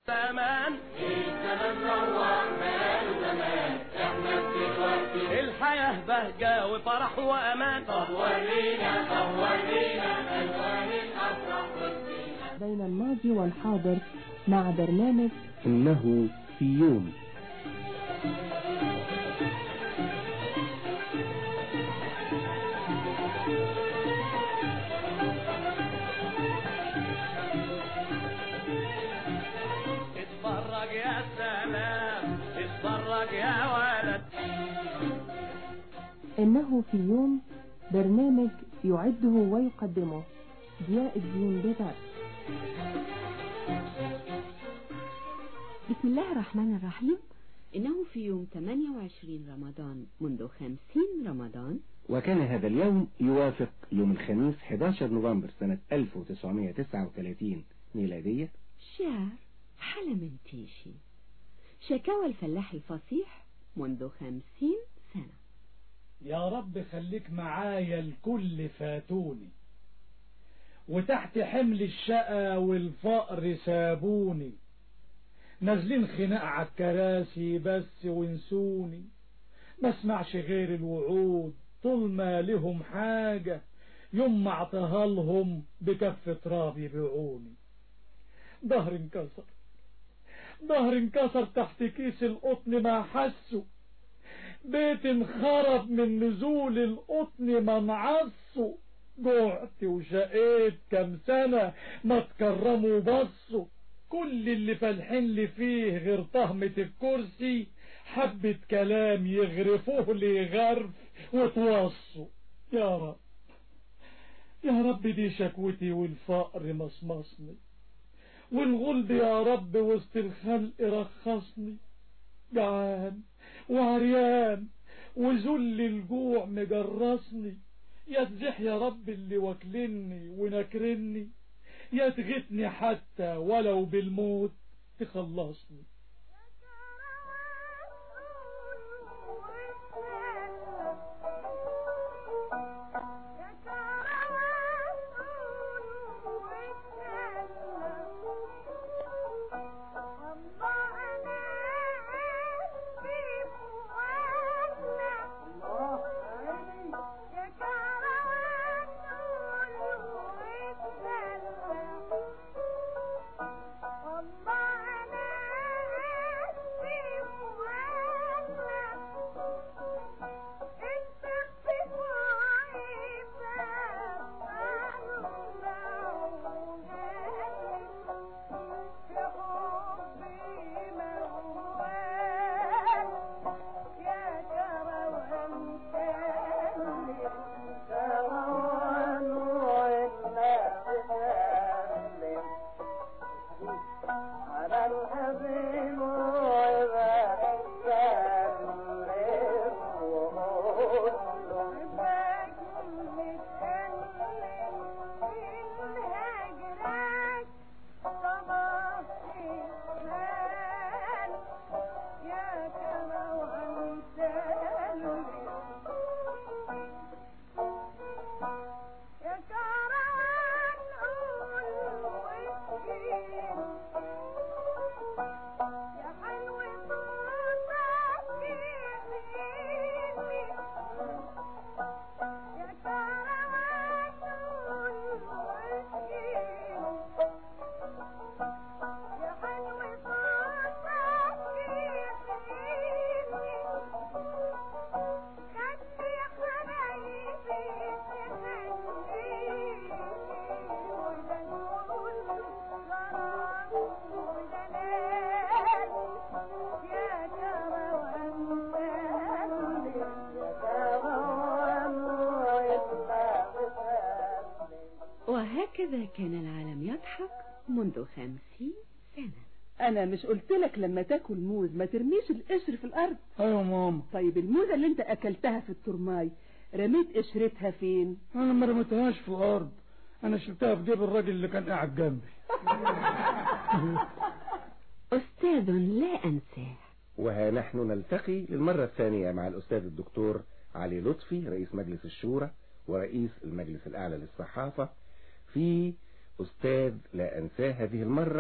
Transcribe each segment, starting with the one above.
زمان الزمن روح ماله زمان احنا دلوقتي الحياة بهجة وفرح وأمان طب ورينا طب ورينا الوان الافراح والزينة بين الماضي والحاضر مع برنامج إنه في يوم اتفرج يا سلام اتفرج يا ولد إنه في يوم برنامج يعده ويقدمه ضياء الدين بيبر بسم الله الرحمن الرحيم إنه في يوم 28 رمضان منذ 50 رمضان وكان هذا اليوم يوافق يوم الخميس 11 نوفمبر سنة 1939 ميلادية شعر حلمنتيشي شكاوى الفلاح الفصيح منذ 50 سنة يا رب خليك معايا الكل فاتوني وتحت حمل الشقى والفقر سابوني نازلين خناق على الكراسي بس ونسوني ما اسمعش غير الوعود طول ما لهم حاجة يوم ما اعطاها لهم بكف تراب يبيعوني ظهر انكسر ظهر انكسر تحت كيس القطن ما حسه بيت انخرب من نزول القطن ما نعصه جعت وشقيت كم سنة ما تكرموا بصوا كل اللي فالحين لي فيه غير طهمة الكرسي حبة كلام يغرفوه لي غرف وتوصوا يا رب يا رب دي شكوتي والفقر مصمصني والغلب يا رب وسط الخلق رخصني جعان وعريان وذل الجوع مجرسني يا تزح يا رب اللي واكلني ونكرني يا تغتني حتى ولو بالموت تخلصني وهكذا كان العالم يضحك منذ خمسين سنة انا مش قلت لك لما تاكل موز ما ترميش القشر في الارض ايوه ماما طيب الموزه اللي انت اكلتها في الترماي رميت قشرتها فين انا ما رميتهاش في الارض انا شلتها في جيب الراجل اللي كان قاعد جنبي أستاذ لا أنساه وها نحن نلتقي للمرة الثانية مع الأستاذ الدكتور علي لطفي رئيس مجلس الشورى ورئيس المجلس الأعلى للصحافة في أستاذ لا أنساه هذه المرة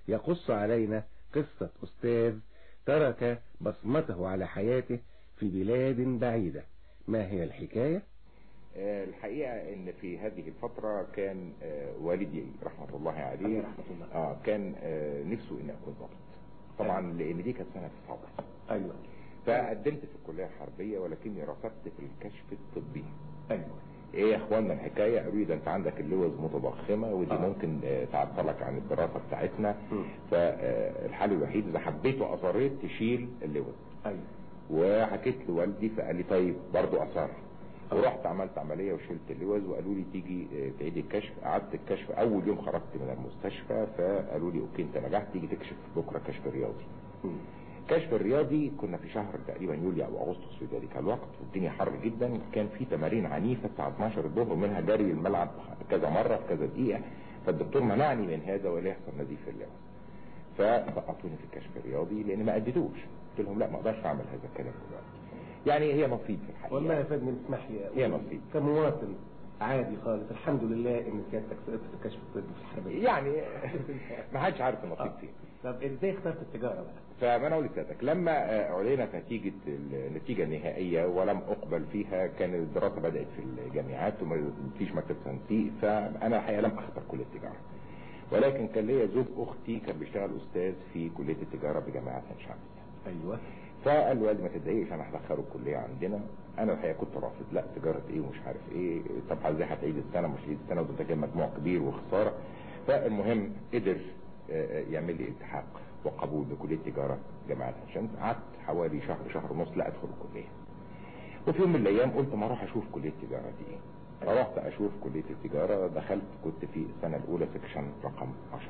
يقص علينا قصة أستاذ ترك بصمته على حياته في بلاد بعيدة ما هي الحكاية؟ آه، الحقيقة ان في هذه الفترة كان آه، والدي رحمة الله عليه رحمة الله. اه كان آه، نفسه اني اكون ضابط طبعا لان دي كانت سنة الصبر أيوة فقدمت في الكلية الحربية ولكني رفضت في الكشف الطبي أيوة ايه يا اخوانا الحكاية قالوا لي ده انت عندك اللوز متضخمة ودي آه. ممكن آه، تعطلك عن الدراسة بتاعتنا مم. فالحل الوحيد اذا حبيت واصريت تشيل اللوز أيوة وحكيت لوالدي فقال لي طيب برضو اصر ورحت عملت عملية وشلت اللوز وقالوا لي تيجي آه، تعيد الكشف قعدت الكشف اول يوم خرجت من المستشفى فقالوا لي اوكي انت نجحت تيجي تكشف بكرة كشف رياضي مم. كشف الرياضي كنا في شهر تقريبا يوليو او اغسطس في ذلك الوقت والدنيا حر جدا كان في تمارين عنيفه الساعه 12 الظهر منها جري الملعب كذا مره في كذا دقيقه فالدكتور منعني من هذا ولا يحصل نزيف في اللعب فسقطوني في الكشف الرياضي لان ما اديتوش قلت لهم لا ما اقدرش اعمل هذا الكلام دلوقتي يعني هي نصيب في الحقيقه والله يا فندم اسمح لي هي أقول نصيب. كمواطن عادي خالص الحمد لله ان سيادتك سقطت في الكشف الطبي في الحربية يعني ما حدش عارف النصيب آه. فين طب ازاي اخترت التجارة بقى؟ فما اقول لسيادتك لما آه، اعلنت نتيجة النتيجة النهائية ولم اقبل فيها كان الدراسة بدأت في الجامعات وما فيش مكتب تنسيق فانا الحقيقة لم اختر كلية التجارة ولكن كان ليا زوج اختي كان بيشتغل استاذ في كلية التجارة بجامعة عين شمس ايوه فقال له والدي ما تتضايقش انا هدخله الكليه عندنا انا الحقيقه كنت رافض لا تجاره ايه ومش عارف ايه طب ازاي هتعيد السنه مش هتعيد السنه وده كان مجموع كبير وخساره فالمهم قدر آه، يعمل لي التحاق وقبول بكليه تجاره جامعه عين شمس قعدت حوالي شهر شهر ونص لا ادخل الكليه وفي يوم من الايام قلت ما اروح اشوف كليه التجاره دي ايه فرحت اشوف كليه التجاره دخلت كنت في السنه الاولى سكشن رقم 10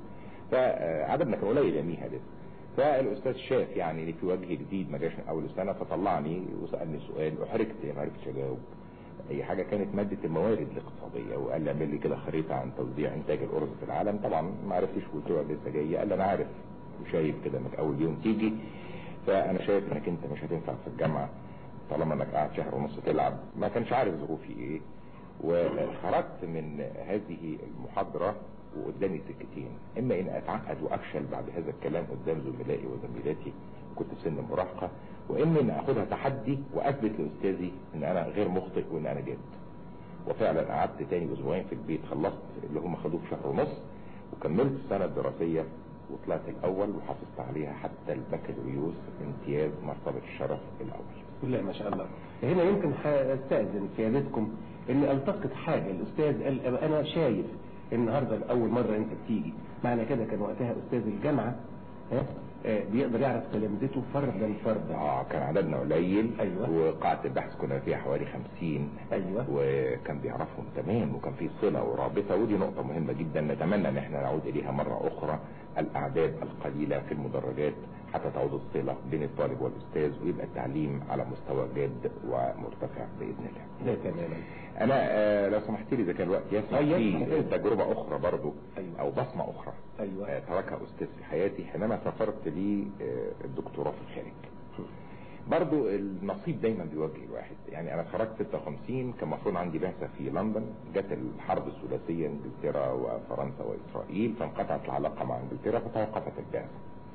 فعددنا كان قليل يوميها لسه فالاستاذ شاف يعني ان في وجه جديد ما جاش من اول السنه فطلعني وسالني سؤال احرجت ما عرفتش اجاوب اي حاجه كانت ماده الموارد الاقتصاديه وقال لي اعمل لي كده خريطه عن توزيع انتاج الارز في العالم طبعا ما عرفتش قلت له لسه جاي قال لي انا عارف وشايف كده انك اول يوم تيجي فانا شايف انك انت مش هتنفع في الجامعه طالما انك قاعد شهر ونص تلعب ما كانش عارف ظروفي ايه وخرجت من هذه المحاضرة وقدامي سكتين اما ان اتعقد وافشل بعد هذا الكلام قدام زملائي وزميلاتي كنت في سن المراهقة واما ان اخدها تحدي واثبت لاستاذي ان انا غير مخطئ وان انا جاد وفعلا قعدت تاني اسبوعين في البيت خلصت اللي هم خدوه في شهر ونص وكملت السنة الدراسية وطلعت الاول وحافظت عليها حتى البكالوريوس امتياز مرتبة الشرف الاول بسم الله ما شاء الله هنا يمكن استاذن سيادتكم اني التقط حاجه الاستاذ قال انا شايف النهارده لاول مره انت بتيجي معنى كده كان وقتها استاذ الجامعه ها آه، بيقدر يعرف تلامذته فردا فردا اه كان عددنا قليل أيوة. وقاعة البحث كنا فيها حوالي خمسين أيوة. وكان بيعرفهم تمام وكان في صلة ورابطة ودي نقطة مهمة جدا نتمنى ان احنا نعود اليها مرة اخرى الاعداد القليلة في المدرجات حتى تعود الصلة بين الطالب والاستاذ ويبقى التعليم على مستوى جاد ومرتفع باذن الله ده تماما انا آه لو سمحت لي اذا كان الوقت يسمح أيوة. في تجربة اخرى برضو أيوة. او بصمة اخرى أيوة. آه تركها استاذ في حياتي حينما سافرت لي آه الدكتوراه في الخارج برضو النصيب دايما بيواجه الواحد يعني انا خرجت 56 كان المفروض عندي بعثة في لندن جت الحرب الثلاثية انجلترا وفرنسا واسرائيل فانقطعت العلاقة مع انجلترا فتوقفت البعثة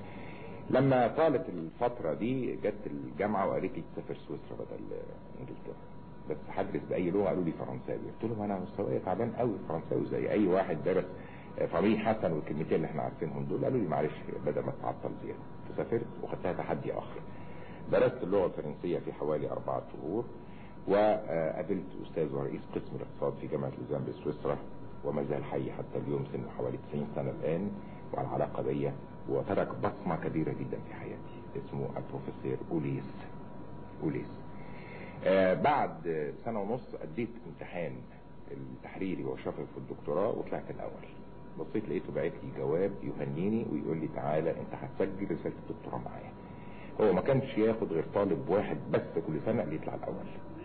لما طالت الفترة دي جت الجامعة وقالت لي تسافر سويسرا بدل انجلترا بس هدرس باي لغة قالوا لي فرنساوي قلت لهم انا مستواي تعبان قوي فرنساوي زي اي واحد درس فريق حسن والكلمتين اللي احنا عارفينهم دول قالوا لي معلش بدل ما تتعطل زيادة فسافرت وخدتها تحدي اخر درست اللغة الفرنسية في حوالي أربعة شهور وقابلت أستاذ ورئيس قسم الاقتصاد في جامعة لوزان بسويسرا وما زال حي حتى اليوم سنه حوالي 90 سنة الآن وعلى علاقة بيا وترك بصمة كبيرة جدا في حياتي اسمه البروفيسور أوليس أوليس آه بعد سنة ونص أديت امتحان التحريري والشفوي في الدكتوراه وطلعت الأول بصيت لقيته باعت لي جواب يهنيني ويقول لي تعالى انت هتسجل رسالة الدكتوراه معايا هو ما كانش ياخد غير طالب واحد بس كل سنة اللي يطلع الأول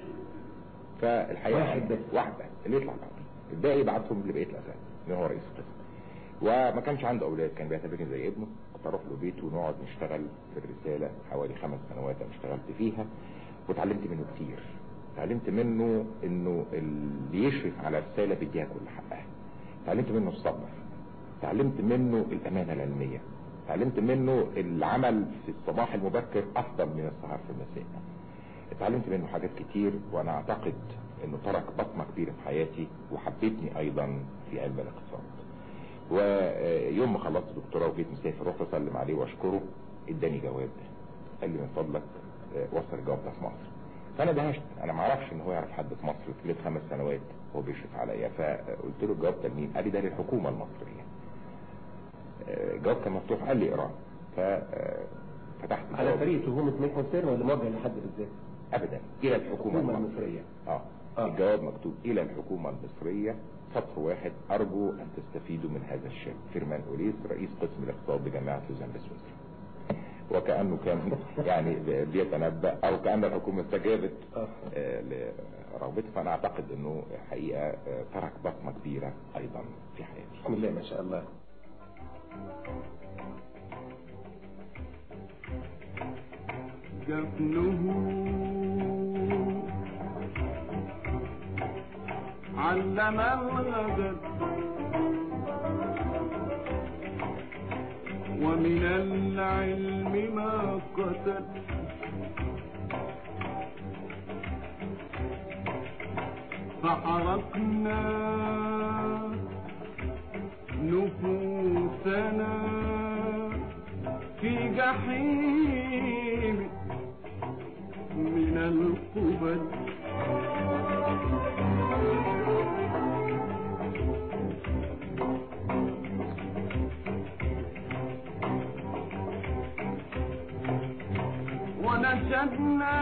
فالحقيقة واحد بس. واحد بس اللي يطلع الأول الباقي بعتهم لبقية الأساتذة اللي هو رئيس القسم وما كانش عنده أولاد كان بيعتبرني زي ابنه كنت أروح له بيته ونقعد نشتغل في الرسالة حوالي خمس سنوات أنا اشتغلت فيها وتعلمت منه كتير تعلمت منه انه اللي يشرف على رسالة بيديها كل حقها تعلمت منه الصبر اتعلمت منه الامانة العلمية اتعلمت منه العمل في الصباح المبكر افضل من السهر في المساء اتعلمت منه حاجات كتير وانا اعتقد انه ترك بصمة كبيرة في حياتي وحبيتني ايضا في علم الاقتصاد ويوم ما خلصت دكتوراه وجيت مسافر رحت اسلم عليه واشكره اداني جواب قال لي من فضلك آه، وصل الجواب ده في مصر فانا دهشت انا ما اعرفش ان هو يعرف حد في مصر في خمس سنوات هو بيشرف عليا فقلت له الجواب ده لمين قال لي ده للحكومه المصريه آه، الجواب كان مفتوح قال لي اقراه ففتحت على الجواب. طريق تهمة ميك حسين ولا موجه لحد بالذات؟ ابدا الى الحكومه الحكومة المصريه المصرية اه آه. الجواب مكتوب الى الحكومه المصريه سطر واحد ارجو ان تستفيدوا من هذا الشاب فيرمان اوليس رئيس قسم الاقتصاد بجامعه لوزان بسويسرا وكانه كان يعني بيتنبا او كان الحكومه استجابت آه. آه، لرغبته فانا اعتقد انه حقيقه آه، ترك بصمه كبيره ايضا في حياتي بسم الله ما شاء الله جفنه علم الغدر ومن العلم ما قتل فحرقنا نفوسنا في جحيم من القبل ونشدنا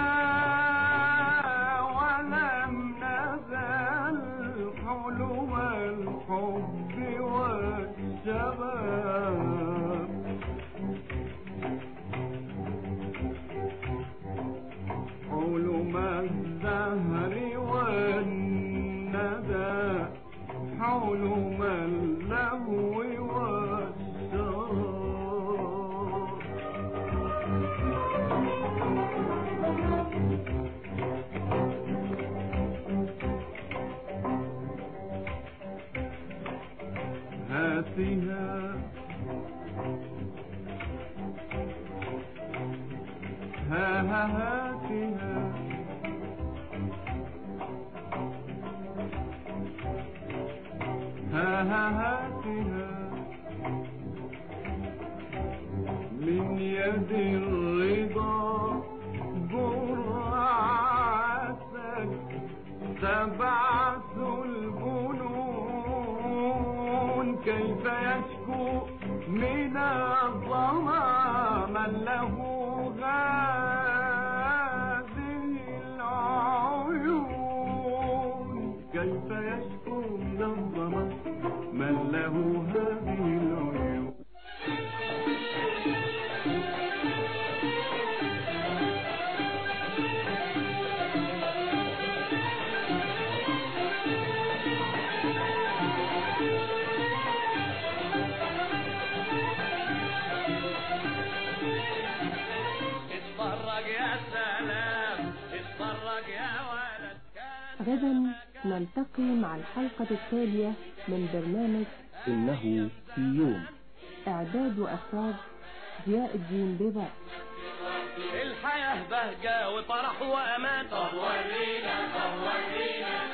ولم نزل حلم الحب والشباب حلم الدهر والندى حلم اللهو والشراب هاتها ها ها هاتها ها ها هاتها من يد الرضا جرعة تبعث الجنون كيف يشكو من الظما من له هذه العيون كيف يشكو من الظما من له هذه العيون اتفرج يا سلام اتفرج يا ولد كان غدا نلتقي مع الحلقة التالية من برنامج إنه في يوم إعداد وإخراج ضياء الدين بيضاء الحياة بهجة وفرح وأمان طب ورينا طب ورينا